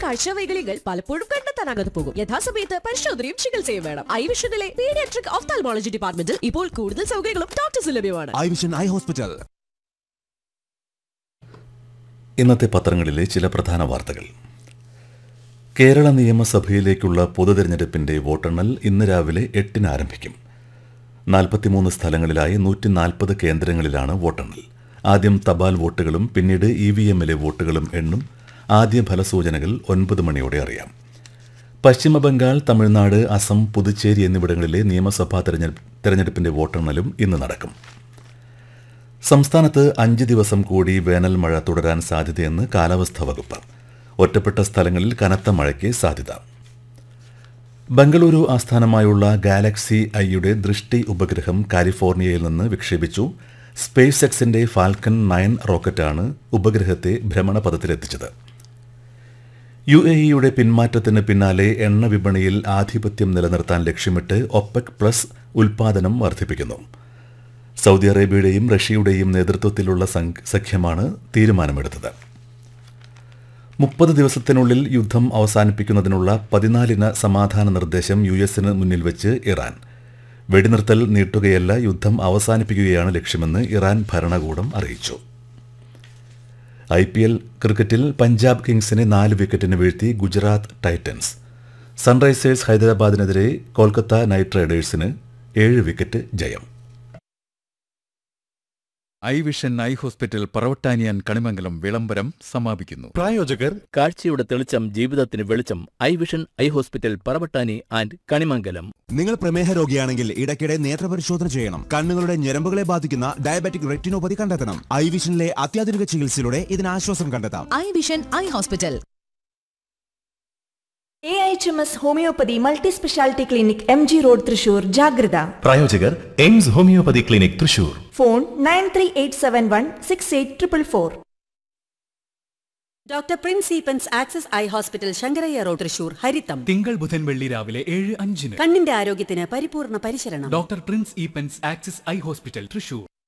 കാഴ്ച വൈകല്യങ്ങൾ പലപ്പോഴും കണ്ടെത്താനാകാതെ പോകും യഥാസമയത്ത് പരിശോധനയും ചികിത്സയും വേണം ഐ വിഷനിലെ പീഡിയാട്രിക് ഓഫ്താൽമോളജി ഡിപ്പാർട്ട്മെന്റിൽ ഇപ്പോൾ കൂടുതൽ സൗകര്യങ്ങളും ഡോക്ടേഴ്സ് ലഭ്യമാണ് ഐ വിഷൻ ഐ ഹോസ്പിറ്റൽ ഇന്നത്തെ പത്രങ്ങളിലെ ചില പ്രധാന വാർത്തകൾ കേരള നിയമസഭയിലേക്കുള്ള പൊതുതെരഞ്ഞെടുപ്പിന്റെ വോട്ടെണ്ണൽ ഇന്ന് രാവിലെ എട്ടിന് ആരംഭിക്കും നാൽപ്പത്തിമൂന്ന് സ്ഥലങ്ങളിലായി നൂറ്റി നാൽപ്പത് കേന്ദ്രങ്ങളിലാണ് വോട്ടെണ്ണൽ ആദ്യം തപാൽ വോട്ടുകളും പിന്നീട് ഇ വി എമ്മിലെ വോട്ടുകളും എണ്ണും ആദ്യ ഫലസൂചനകൾ ഒൻപത് മണിയോടെ അറിയാം പശ്ചിമബംഗാൾ തമിഴ്നാട് അസം പുതുച്ചേരി എന്നിവിടങ്ങളിലെ നിയമസഭാ തെരഞ്ഞെടുപ്പ് തെരഞ്ഞെടുപ്പിന്റെ വോട്ടെണ്ണലും ഇന്ന് നടക്കും സംസ്ഥാനത്ത് അഞ്ച് ദിവസം കൂടി വേനൽ മഴ തുടരാൻ സാധ്യതയെന്ന് കാലാവസ്ഥാ വകുപ്പ് ഒറ്റപ്പെട്ട സ്ഥലങ്ങളിൽ കനത്ത മഴയ്ക്ക് സാധ്യത ബംഗളൂരു ആസ്ഥാനമായുള്ള ഗാലക്സി ഐയുടെ ദൃഷ്ടി ഉപഗ്രഹം കാലിഫോർണിയയിൽ നിന്ന് വിക്ഷേപിച്ചു സ്പേസ് എക്സിന്റെ ഫാൽക്കൺ നയൻ റോക്കറ്റാണ് ഉപഗ്രഹത്തെ ഭ്രമണപഥത്തിലെത്തിച്ചത് യു എ ഇയുടെ പിന്മാറ്റത്തിന് പിന്നാലെ എണ്ണ വിപണിയിൽ ആധിപത്യം നിലനിർത്താൻ ലക്ഷ്യമിട്ട് ഒപെക് പ്ലസ് ഉൽപാദനം വർദ്ധിപ്പിക്കുന്നു സൗദി അറേബ്യയുടെയും റഷ്യയുടെയും നേതൃത്വത്തിലുള്ള സംഘ- സഖ്യമാണ് തീരുമാനമെടുത്തത് മുപ്പത് ദിവസത്തിനുള്ളിൽ യുദ്ധം അവസാനിപ്പിക്കുന്നതിനുള്ള പതിനാലിന സമാധാന നിർദ്ദേശം യു എസിന് മുന്നിൽ വെച്ച് ഇറാൻ വെടിനിർത്തൽ നീട്ടുകയല്ല യുദ്ധം അവസാനിപ്പിക്കുകയാണ് ലക്ഷ്യമെന്ന് ഇറാൻ ഭരണകൂടം അറിയിച്ചു ഐ പി എൽ ക്രിക്കറ്റിൽ പഞ്ചാബ് കിങ്സിനെ നാല് വിക്കറ്റിന് വീഴ്ത്തി ഗുജറാത്ത് ടൈറ്റൻസ് സൺറൈസേഴ്സ് ഹൈദരാബാദിനെതിരെ കൊൽക്കത്ത നൈറ്റ് റൈഡേഴ്സിന് ഏഴ് വിക്കറ്റ് ജയം ഐ വിഷൻ ഐ ഹോസ്പിറ്റൽ പറവട്ടാനിയാൻ കണിമംഗലം വിളംബരം സമാപിക്കുന്നു പ്രായോജകർ കാഴ്ചയുടെ തെളിച്ചം ജീവിതത്തിന് വെളിച്ചം eye vision eye hospital Paravattani and Kanimangalam നിങ്ങൾ പ്രമേഹ രോഗിയാണെങ്കിൽ ഇടയ്ക്കിടെ നേത്രപരിശോധന ചെയ്യണം കണ്ണുകളുടെ ഞരമ്പുകളെ ബാധിക്കുന്ന ഡയബറ്റിക് റെറ്റിനോപ്പതി കണ്ടെത്തണം ഐ വിഷനിലെ അത്യാധുനിക ചികിത്സയിലൂടെ ഇതിന് ആശ്വാസം കണ്ടെത്താം eye vision eye hospital A H M S homeopathy multi speciality clinic M G road Thrissur ജാഗ്രത പ്രായോജകർ AIMS homeopathy clinic Thrissur phone nine three eight seven one six eight triple four doctor Prince Eapen's Axis eye hospital Sankarayya road Thrissur ഹരിത്തം തിങ്കൾ ബുധൻ വെള്ളി രാവിലെ ഏഴ് അഞ്ചിന് കണ്ണിന്റെ ആരോഗ്യത്തിന് പരിപൂർണ പരിശരണം doctor Prince Eapen's Axis eye hospital Thrissur